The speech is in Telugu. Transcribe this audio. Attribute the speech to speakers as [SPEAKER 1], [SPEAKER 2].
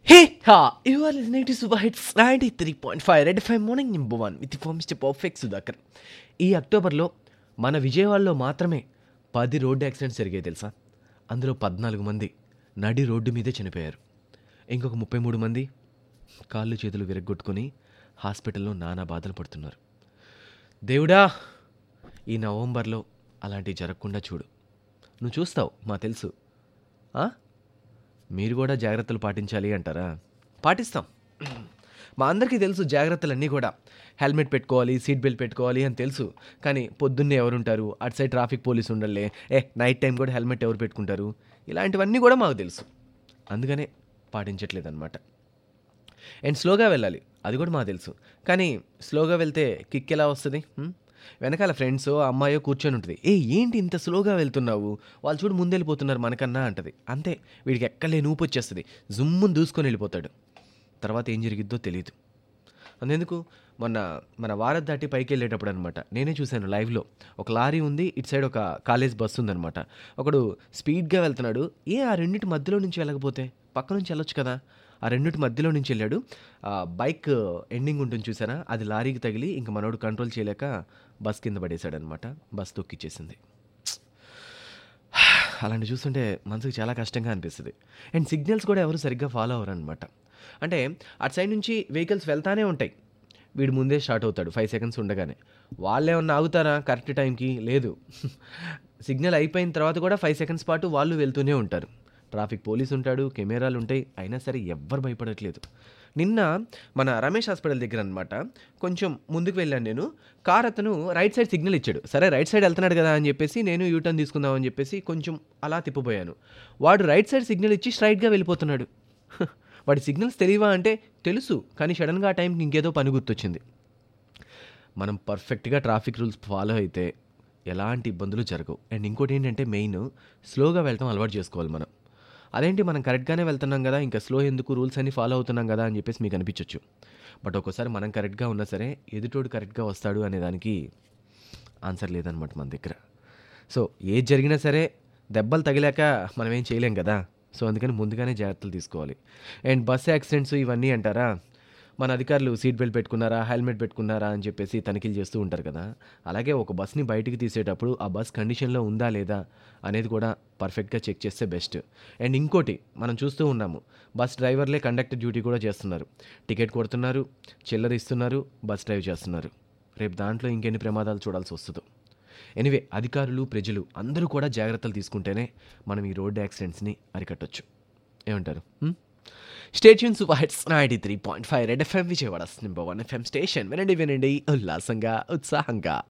[SPEAKER 1] Hey, ha! You are listening to Super Hits 93.5 Red FM Morning Number 1 with for Mr. Perfect Sudhakar ఈ అక్టోబర్లో మన విజయవాడలో మాత్రమే పది రోడ్డు యాక్సిడెంట్స్ జరిగాయి తెలుసా అందులో పద్నాలుగు మంది నడి రోడ్డు మీదే చనిపోయారు ఇంకొక ముప్పై మూడు మంది కాళ్ళు చేతులు విరగ్గొట్టుకొని హాస్పిటల్లో నానా బాధలు పడుతున్నారు దేవుడా ఈ నవంబర్లో అలాంటివి జరగకుండా చూడు నువ్వు చూస్తావు మా తెలుసు ఆ? మీరు కూడా జాగ్రత్తలు పాటించాలి అంటారా పాటిస్తాం మా అందరికీ తెలుసు జాగ్రత్తలన్నీ కూడా హెల్మెట్ పెట్టుకోవాలి సీట్ బెల్ట్ పెట్టుకోవాలి అని తెలుసు కానీ పొద్దున్నే ఎవరుంటారు అటు సైడ్ ట్రాఫిక్ పోలీస్ ఉండలే ఏ నైట్ టైం కూడా హెల్మెట్ ఎవరు పెట్టుకుంటారు ఇలాంటివన్నీ కూడా మాకు తెలుసు అందుకనే పాటించట్లేదు అనమాట అండ్ స్లోగా వెళ్ళాలి అది కూడా మాకు తెలుసు కానీ స్లోగా వెళ్తే కిక్ ఎలా వస్తుంది హ్మ్? వెనకాల ఫ్రెండ్స్ అమ్మాయో కూర్చొని ఉంటుంది ఏ ఏంటి ఇంత స్లోగా వెళ్తున్నావు వాళ్ళు చూడు ముందెళ్ళిపోతున్నారు మనకన్నా అంటది అంతే వీడికి ఎక్కలే నూపు వచ్చేస్తుంది జుమ్ముని దూసుకొని వెళ్ళిపోతాడు తర్వాత ఏం జరిగిద్దో తెలియదు అంతెందుకు మొన్న మన వారధ్ దాటి పైకి వెళ్ళేటప్పుడు అనమాట నేనే చూశాను లైవ్లో ఒక లారీ ఉంది ఇటు సైడ్ ఒక కాలేజ్ బస్సు ఉందన్నమాట ఒకడు స్పీడ్గా వెళ్తున్నాడు ఏ ఆ రెండింటి మధ్యలో నుంచి వెళ్ళకపోతే పక్క నుంచి వెళ్ళొచ్చు కదా ఆ రెండింటి మధ్యలో నుంచి వెళ్ళాడు ఆ బైక్ ఎండింగ్ ఉంటుంది చూసారా అది లారీకి తగిలి ఇంక మనోడు కంట్రోల్ చేయలేక బస్ కింద పడేశాడు అనమాట బస్ తొక్కిచ్చేసింది అలాంటి చూస్తుంటే మనసుకు చాలా కష్టంగా అనిపిస్తుంది అండ్ సిగ్నల్స్ కూడా ఎవరు సరిగ్గా ఫాలో అవ్వరు అనమాట అంటే అటు సైడ్ నుంచి వెహికల్స్ వెళ్తానే ఉంటాయి వీడు ముందే స్టార్ట్ అవుతాడు ఫైవ్ సెకండ్స్ ఉండగానే వాళ్ళు ఏమన్నా ఆగుతారా కరెక్ట్ టైంకి లేదు సిగ్నల్ అయిపోయిన తర్వాత కూడా ఫైవ్ సెకండ్స్ పాటు వాళ్ళు వెళ్తూనే ఉంటారు ట్రాఫిక్ పోలీస్ ఉంటాడు కెమెరాలు ఉంటాయి అయినా సరే ఎవ్వరు భయపడట్లేదు నిన్న మన రమేష్ హాస్పిటల్ దగ్గర అనమాట కొంచెం ముందుకు వెళ్ళాను నేను కార్ అతను రైట్ సైడ్ సిగ్నల్ ఇచ్చాడు సరే రైట్ సైడ్ వెళ్తున్నాడు కదా అని చెప్పేసి నేను యూటర్న్ తీసుకుందాం అని చెప్పేసి కొంచెం అలా తిప్పబోయాను వాడు రైట్ సైడ్ సిగ్నల్ ఇచ్చి స్ట్రైట్గా వెళ్ళిపోతున్నాడు వాడి సిగ్నల్స్ తెలియవా అంటే తెలుసు కానీ సడన్గా ఆ టైంకి ఇంకేదో పని గుర్తొచ్చింది మనం పర్ఫెక్ట్గా ట్రాఫిక్ రూల్స్ ఫాలో అయితే ఎలాంటి ఇబ్బందులు జరగవు అండ్ ఇంకోటి ఏంటంటే మెయిన్ స్లోగా వెళ్ళటం అలవాటు చేసుకోవాలి మనం అదేంటి మనం కరెక్ట్గానే వెళ్తున్నాం కదా ఇంకా స్లో ఎందుకు రూల్స్ అన్ని ఫాలో అవుతున్నాం కదా అని చెప్పేసి మీకు అనిపించవచ్చు బట్ ఒక్కోసారి మనం కరెక్ట్గా ఉన్నా సరే ఎదుటోడు కరెక్ట్గా వస్తాడు అనే దానికి ఆన్సర్ లేదనమాట మన దగ్గర సో ఏది జరిగినా సరే దెబ్బలు తగిలాక మనం ఏం చేయలేం కదా సో అందుకని ముందుగానే జాగ్రత్తలు తీసుకోవాలి అండ్ బస్ యాక్సిడెంట్స్ ఇవన్నీ అంటారా మన అధికారులు సీట్ బెల్ట్ పెట్టుకున్నారా హెల్మెట్ పెట్టుకున్నారా అని చెప్పేసి తనిఖీలు చేస్తూ ఉంటారు కదా అలాగే ఒక బస్ని బయటికి తీసేటప్పుడు ఆ బస్ కండిషన్లో ఉందా లేదా అనేది కూడా పర్ఫెక్ట్గా చెక్ చేస్తే బెస్ట్ అండ్ ఇంకోటి మనం చూస్తూ ఉన్నాము బస్ డ్రైవర్లే కండక్టర్ డ్యూటీ కూడా చేస్తున్నారు టికెట్ కొడుతున్నారు చిల్లర ఇస్తున్నారు బస్ డ్రైవ్ చేస్తున్నారు రేపు దాంట్లో ఇంకెన్ని ప్రమాదాలు చూడాల్సి వస్తుందో ఎనివే అధికారులు ప్రజలు అందరూ కూడా జాగ్రత్తలు తీసుకుంటేనే మనం ఈ రోడ్ యాక్సిడెంట్స్ని అరికట్టొచ్చు ఏమంటారు station super hits ninety three point five red FM Vijayawada number one FM station వినండి వినండి ఉల్లాసంగా ఉత్సాహంగా